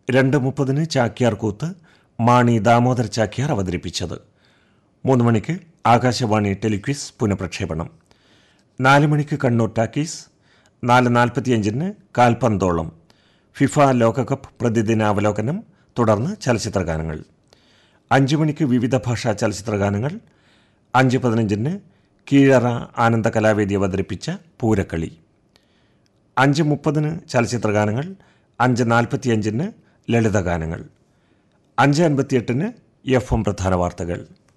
രണ്ട് മുപ്പതിന് ചാക്യാർ കൂത്ത് മാണി ദാമോദർ ചാക്യാർ അവതരിപ്പിച്ചത് മൂന്ന് മണിക്ക് ആകാശവാണി ടെലിക്വിസ് പുനഃപ്രക്ഷേപണം നാല് മണിക്ക് കണ്ണൂർ ടാക്കീസ് നാല് നാൽപ്പത്തിയഞ്ചിന് കാൽപന്തോളം ഫിഫ ലോകകപ്പ് പ്രതിദിനാവലോകനം തുടർന്ന് ചലച്ചിത്രഗാനങ്ങൾ അഞ്ച് മണിക്ക് വിവിധ ഭാഷാ ചലച്ചിത്രഗാനങ്ങൾ അഞ്ച് പതിനഞ്ചിന് കീഴറ ആനന്ദ കലാവേദി അവതരിപ്പിച്ച പൂരക്കളി അഞ്ച് മുപ്പതിന് ചലച്ചിത്രഗാനങ്ങൾ അഞ്ച് നാൽപ്പത്തിയഞ്ചിന് ലളിതഗാനങ്ങൾ അഞ്ച് അൻപത്തിയെട്ടിന് എഫ് എം പ്രധാന വാർത്തകൾ